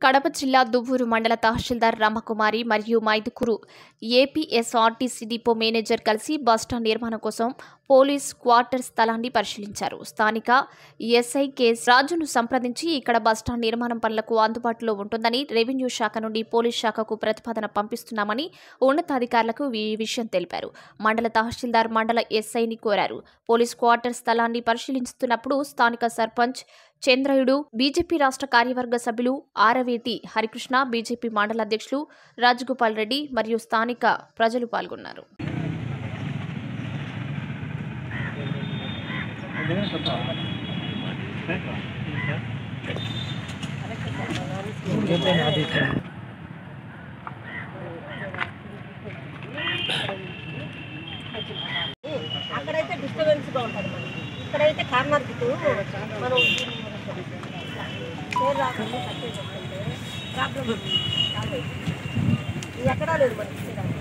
కడప జిల్లా దువ్వూరు మండల తహసీల్దార్ రమకుమారి మరియు మైదుకూరు ఏపీఎస్ఆర్టీసీ డిపో మేనేజర్ కలిసి బస్టాండ్ నిర్మాణం కోసం పోలీస్ క్వార్టర్ స్థలాన్ని పరిశీలించారు స్థానిక ఎస్ఐ కేస్ రాజును సంప్రదించి ఇక్కడ బస్టాండ్ నిర్మాణం పనులకు అందుబాటులో ఉంటుందని రెవెన్యూ శాఖ నుండి పోలీస్ శాఖకు ప్రతిపాదన పంపిస్తున్నామని ఉన్నతాధికారులకు ఈ విషయం తెలిపారు మండల తహసీల్దార్ మండల ఎస్ఐని కోరారు పోలీస్ క్వార్టర్ స్థలాన్ని పరిశీలిస్తున్నప్పుడు స్థానిక సర్పంచ్ చంద్రయుడు బీజేపీ రాష్ట్ర కార్యవర్గ సభ్యులు ఆరవేటి హరికృష్ణ బీజేపీ మండల అధ్యక్షులు రాజగోపాల్ రెడ్డి మరియు స్థానిక ప్రజలు పాల్గొన్నారు అక్కడైతే డిస్టర్బెన్స్ గా ఉంటుంది మనకి ఇక్కడైతే కార్నర్ కిట్ మనం పేరు రాకుండా కట్టేసుకుంటే ప్రాబ్లం ఇది ఎక్కడా లేదు మనకి ఇక్కడ